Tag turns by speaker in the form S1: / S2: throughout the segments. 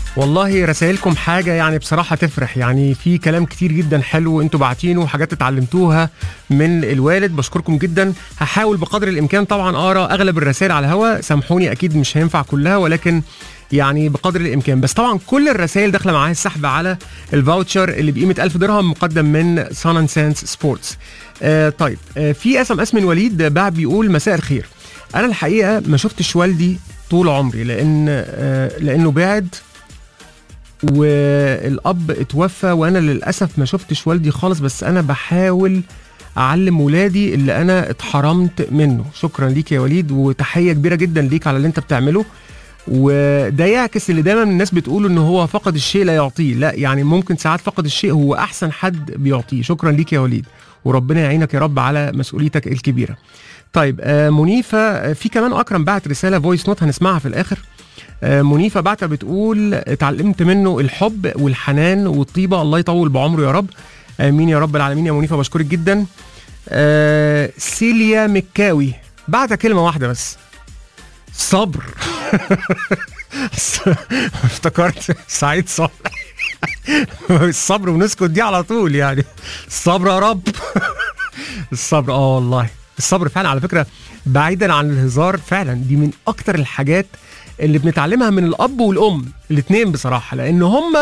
S1: والله رسائلكم حاجة يعني بصراحة تفرح يعني في كلام كتير جدا حلو انتوا باعتينه وحاجات اتعلمتوها من الوالد بشكركم جدا هحاول بقدر الامكان طبعا اقرا اغلب الرسائل على الهوا سامحوني اكيد مش هينفع كلها ولكن يعني بقدر الامكان بس طبعا كل الرسائل داخله معاها السحب على الفاوتشر اللي بقيمه 1000 درهم مقدم من سان اند سانس سبورتس آه طيب آه في اس ام اس من وليد بعد بيقول مساء الخير انا الحقيقه ما شفتش والدي طول عمري لان آه لانه بعد والاب اتوفى وانا للاسف ما شفتش والدي خالص بس انا بحاول اعلم ولادي اللي انا اتحرمت منه شكرا ليك يا وليد وتحيه كبيره جدا ليك على اللي انت بتعمله وده يعكس اللي دايما الناس بتقول ان هو فقد الشيء لا يعطيه لا يعني ممكن ساعات فقد الشيء هو احسن حد بيعطيه شكرا ليك يا وليد وربنا يعينك يا رب على مسؤوليتك الكبيره طيب آه منيفه آه، في كمان اكرم بعت رساله فويس نوت هنسمعها في الاخر آه، منيفه بعتها بتقول اتعلمت منه الحب والحنان والطيبه الله يطول بعمره يا رب امين يا رب العالمين يا منيفه بشكرك جدا آه، سيليا مكاوي بعت كلمه واحده بس صبر افتكرت سعيد صالح الصبر ونسكت دي على طول يعني الصبر يا رب الصبر اه والله الصبر فعلا على فكره بعيدا عن الهزار فعلا دي من اكتر الحاجات اللي بنتعلمها من الاب والام الاثنين بصراحه لان هم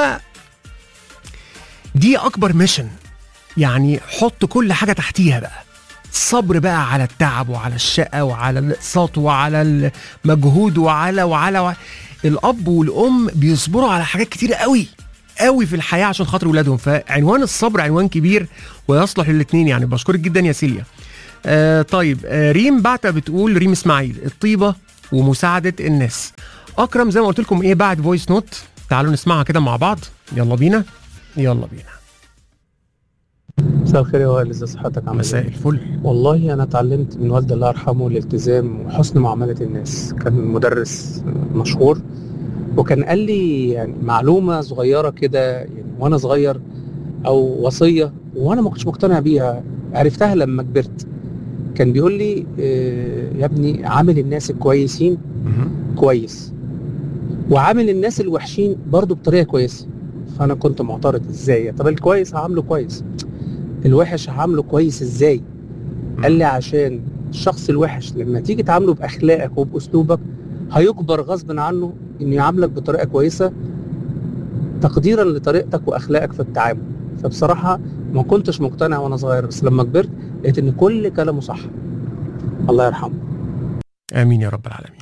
S1: دي اكبر ميشن يعني حط كل حاجه تحتيها بقى الصبر بقى على التعب وعلى الشقه وعلى الاقساط وعلى المجهود وعلى وعلى, وعلى الاب والام بيصبروا على حاجات كتير قوي قوي في الحياه عشان خاطر ولادهم فعنوان الصبر عنوان كبير ويصلح للاثنين يعني بشكرك جدا يا سيليا آه طيب آه ريم بعتة بتقول ريم اسماعيل الطيبه ومساعده الناس اكرم زي ما قلت لكم ايه بعد فويس نوت تعالوا نسمعها كده مع بعض يلا بينا يلا بينا
S2: مساء الخير يا وائل ازي صحتك عامل
S1: مساء
S2: ايه؟
S1: الفل
S2: والله انا اتعلمت من والدي الله يرحمه الالتزام وحسن معامله الناس كان مدرس مشهور وكان قال لي يعني معلومه صغيره كده يعني وانا صغير او وصيه وانا ما كنتش مقتنع بيها عرفتها لما كبرت كان بيقول لي آه، يا ابني عامل الناس الكويسين كويس وعامل الناس الوحشين برضو بطريقه كويسه فانا كنت معترض ازاي طب الكويس هعامله كويس الوحش هعامله كويس ازاي قال لي عشان الشخص الوحش لما تيجي تعامله باخلاقك وباسلوبك هيجبر غصب عنه انه يعاملك بطريقه كويسه تقديرا لطريقتك واخلاقك في التعامل فبصراحه ما كنتش مقتنع وانا صغير بس لما كبرت لقيت ان كل كلامه صح الله يرحمه
S1: امين يا رب العالمين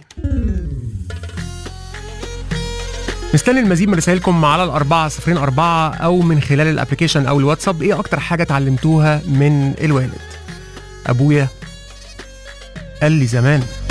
S1: مستني المزيد من رسائلكم على الأربعة صفرين أربعة أو من خلال الأبليكيشن أو الواتساب إيه أكتر حاجة اتعلمتوها من الوالد أبويا قال لي زمان